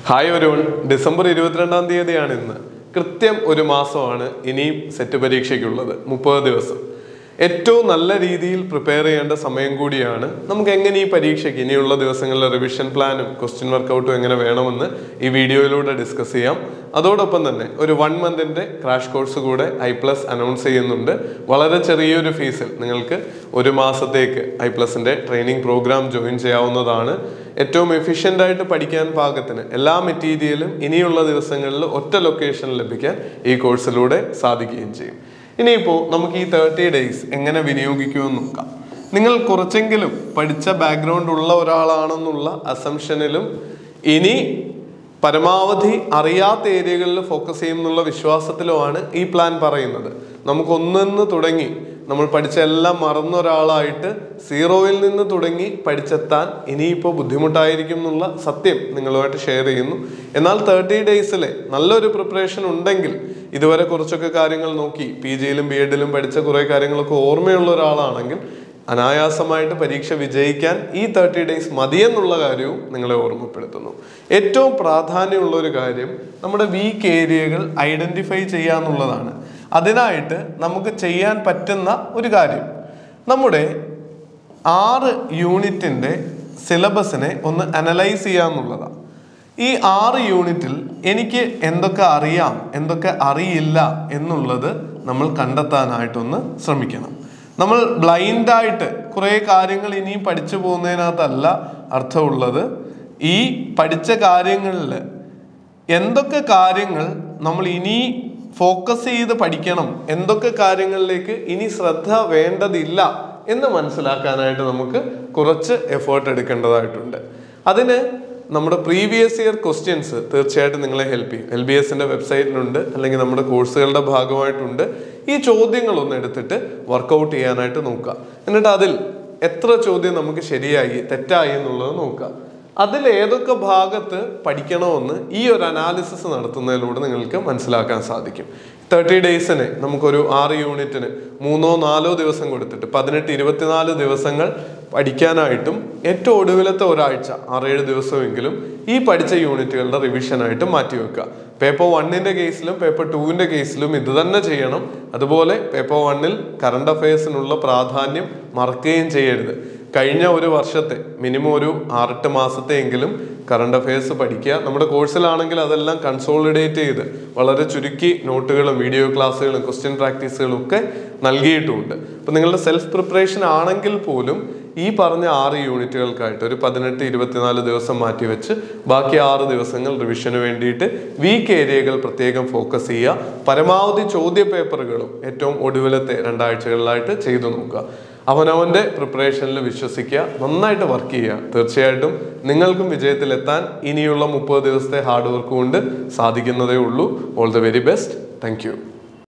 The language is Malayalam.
ഹായ് ഒരുവൺ ഡിസംബർ ഇരുപത്തിരണ്ടാം തീയതിയാണ് ഇന്ന് കൃത്യം ഒരു മാസമാണ് ഇനിയും സെറ്റ് പരീക്ഷയ്ക്കുള്ളത് മുപ്പത് ദിവസം ഏറ്റവും നല്ല രീതിയിൽ പ്രിപ്പയർ ചെയ്യേണ്ട സമയം കൂടിയാണ് നമുക്ക് എങ്ങനെ ഈ പരീക്ഷയ്ക്ക് ഇനിയുള്ള ദിവസങ്ങളിലെ റിവിഷൻ പ്ലാനും ക്വസ്റ്റ്യൻ വർക്കൗട്ടും എങ്ങനെ വേണമെന്ന് ഈ വീഡിയോയിലൂടെ ഡിസ്കസ് ചെയ്യാം അതോടൊപ്പം തന്നെ ഒരു വൺ മന്തിന്റെ ക്രാഷ് കോഴ്സ് കൂടെ ഐ പ്ലസ് അനൗൺസ് ചെയ്യുന്നുണ്ട് വളരെ ചെറിയൊരു ഫീസിൽ നിങ്ങൾക്ക് ഒരു മാസത്തേക്ക് ഐ പ്ലസിന്റെ ട്രെയിനിങ് പ്രോഗ്രാം ജോയിൻ ചെയ്യാവുന്നതാണ് ഏറ്റവും എഫിഷ്യൻ്റ് ആയിട്ട് പഠിക്കാൻ പാകത്തിന് എല്ലാ മെറ്റീരിയലും ഇനിയുള്ള ദിവസങ്ങളിൽ ഒറ്റ ലൊക്കേഷനിൽ ലഭിക്കാൻ ഈ കോഴ്സിലൂടെ സാധിക്കുകയും ചെയ്യും ഇനിയിപ്പോൾ നമുക്ക് ഈ തേർട്ടി ഡേയ്സ് എങ്ങനെ വിനിയോഗിക്കുമെന്ന് നോക്കാം നിങ്ങൾ കുറച്ചെങ്കിലും പഠിച്ച ബാക്ക്ഗ്രൗണ്ട് ഉള്ള ഒരാളാണെന്നുള്ള അസംഷനിലും ഇനി പരമാവധി അറിയാത്ത ഏരിയകളിൽ ഫോക്കസ് ചെയ്യുന്നുള്ള വിശ്വാസത്തിലുമാണ് ഈ പ്ലാൻ പറയുന്നത് നമുക്ക് ഒന്നിന്ന് തുടങ്ങി നമ്മൾ പഠിച്ച എല്ലാം മറന്ന ഒരാളായിട്ട് സീറോയിൽ നിന്ന് തുടങ്ങി പഠിച്ചെത്താൻ ഇനിയിപ്പോൾ ബുദ്ധിമുട്ടായിരിക്കും എന്നുള്ള സത്യം നിങ്ങളുമായിട്ട് ഷെയർ ചെയ്യുന്നു എന്നാൽ തേർട്ടി ഡേയ്സിലെ നല്ലൊരു പ്രിപ്പറേഷൻ ഉണ്ടെങ്കിൽ ഇതുവരെ കുറച്ചൊക്കെ കാര്യങ്ങൾ നോക്കി പി ജിയിലും ബി എഡിലും പഠിച്ച കുറേ കാര്യങ്ങളൊക്കെ ഓർമ്മയുള്ള ഒരാളാണെങ്കിൽ അനായാസമായിട്ട് പരീക്ഷ വിജയിക്കാൻ ഈ തേർട്ടി ഡേയ്സ് മതിയെന്നുള്ള കാര്യവും നിങ്ങളെ ഓർമ്മപ്പെടുത്തുന്നു ഏറ്റവും പ്രാധാന്യമുള്ള ഒരു കാര്യം നമ്മുടെ വീക്ക് ഏരിയകൾ ഐഡന്റിഫൈ ചെയ്യുക എന്നുള്ളതാണ് അതിനായിട്ട് നമുക്ക് ചെയ്യാൻ പറ്റുന്ന ഒരു കാര്യം നമ്മുടെ ആറ് യൂണിറ്റിൻ്റെ സിലബസിനെ ഒന്ന് അനലൈസ് ചെയ്യുക എന്നുള്ളതാണ് ഈ ആറ് യൂണിറ്റിൽ എനിക്ക് എന്തൊക്കെ അറിയാം എന്തൊക്കെ അറിയില്ല എന്നുള്ളത് നമ്മൾ കണ്ടെത്താനായിട്ടൊന്ന് ശ്രമിക്കണം നമ്മൾ ബ്ലൈൻഡായിട്ട് കുറേ കാര്യങ്ങൾ ഇനിയും പഠിച്ചു പോകുന്നതിനകത്തല്ല അർത്ഥമുള്ളത് ഈ പഠിച്ച കാര്യങ്ങളിൽ എന്തൊക്കെ കാര്യങ്ങൾ നമ്മൾ ഇനി ഫോക്കസ് ചെയ്ത് പഠിക്കണം എന്തൊക്കെ കാര്യങ്ങളിലേക്ക് ഇനി ശ്രദ്ധ വേണ്ടതില്ല എന്ന് മനസ്സിലാക്കാനായിട്ട് നമുക്ക് കുറച്ച് എഫേർട്ട് എടുക്കേണ്ടതായിട്ടുണ്ട് അതിന് നമ്മുടെ പ്രീവിയസ് ഇയർ ക്വസ്റ്റ്യൻസ് തീർച്ചയായിട്ടും നിങ്ങളെ ഹെൽപ്പ് ചെയ്യും എൽ ബി എസിന്റെ വെബ്സൈറ്റിലുണ്ട് അല്ലെങ്കിൽ നമ്മുടെ കോഴ്സുകളുടെ ഭാഗമായിട്ടുണ്ട് ഈ ചോദ്യങ്ങളൊന്ന് എടുത്തിട്ട് വർക്കൗട്ട് ചെയ്യാനായിട്ട് നോക്കുക എന്നിട്ട് അതിൽ എത്ര ചോദ്യം നമുക്ക് ശരിയായി തെറ്റായി എന്നുള്ളത് നോക്കുക അതിൽ ഏതൊക്കെ ഭാഗത്ത് പഠിക്കണമെന്ന് ഈ ഒരു അനാലിസിസ് നടത്തുന്നതിലൂടെ നിങ്ങൾക്ക് മനസ്സിലാക്കാൻ സാധിക്കും തേർട്ടി ഡേയ്സിന് നമുക്കൊരു ആറ് യൂണിറ്റിന് മൂന്നോ നാലോ ദിവസം കൊടുത്തിട്ട് പതിനെട്ട് ഇരുപത്തിനാല് ദിവസങ്ങൾ പഠിക്കാനായിട്ടും ഏറ്റവും ഒടുവിലത്തെ ഒരാഴ്ച ആറേഴ് ദിവസമെങ്കിലും ഈ പഠിച്ച യൂണിറ്റുകളുടെ റിവിഷനായിട്ട് മാറ്റിവെക്കുക പേപ്പർ വണ്ണിന്റെ കേസിലും പേപ്പർ ടൂവിന്റെ കേസിലും ഇത് തന്നെ ചെയ്യണം അതുപോലെ പേപ്പർ വണ്ണിൽ കറണ്ട് അഫയേഴ്സിനുള്ള പ്രാധാന്യം മറക്കുകയും ചെയ്യരുത് കഴിഞ്ഞ ഒരു വർഷത്തെ മിനിമം ഒരു ആറെട്ട് മാസത്തെയെങ്കിലും കറണ്ട് അഫയേഴ്സ് പഠിക്കുക നമ്മുടെ കോഴ്സിലാണെങ്കിൽ അതെല്ലാം കൺസോളിഡേറ്റ് ചെയ്ത് വളരെ ചുരുക്കി നോട്ടുകളും വീഡിയോ ക്ലാസ്സുകളും ക്വസ്റ്റ്യൻ പ്രാക്ടീസുകളും ഒക്കെ നൽകിയിട്ടുമുണ്ട് അപ്പം നിങ്ങളുടെ സെൽഫ് പ്രിപ്പറേഷൻ ആണെങ്കിൽ പോലും ഈ പറഞ്ഞ ആറ് യൂണിറ്റുകൾക്കായിട്ട് ഒരു പതിനെട്ട് ഇരുപത്തിനാല് ദിവസം മാറ്റി വെച്ച് ബാക്കി ആറ് ദിവസങ്ങൾ റിവിഷന് വേണ്ടിയിട്ട് വീക്ക് ഏരിയകൾ പ്രത്യേകം ഫോക്കസ് ചെയ്യുക പരമാവധി ചോദ്യ പേപ്പറുകളും ഏറ്റവും ഒടുവിലത്തെ രണ്ടാഴ്ചകളിലായിട്ട് ചെയ്തു നോക്കുക അവനവന്റെ പ്രിപ്പറേഷനിൽ വിശ്വസിക്കുക നന്നായിട്ട് വർക്ക് ചെയ്യുക തീർച്ചയായിട്ടും നിങ്ങൾക്കും വിജയത്തിലെത്താൻ ഇനിയുള്ള മുപ്പത് ദിവസത്തെ ഹാർഡ് വർക്ക് കൊണ്ട് സാധിക്കുന്നതേ ഉള്ളൂ all the very best thank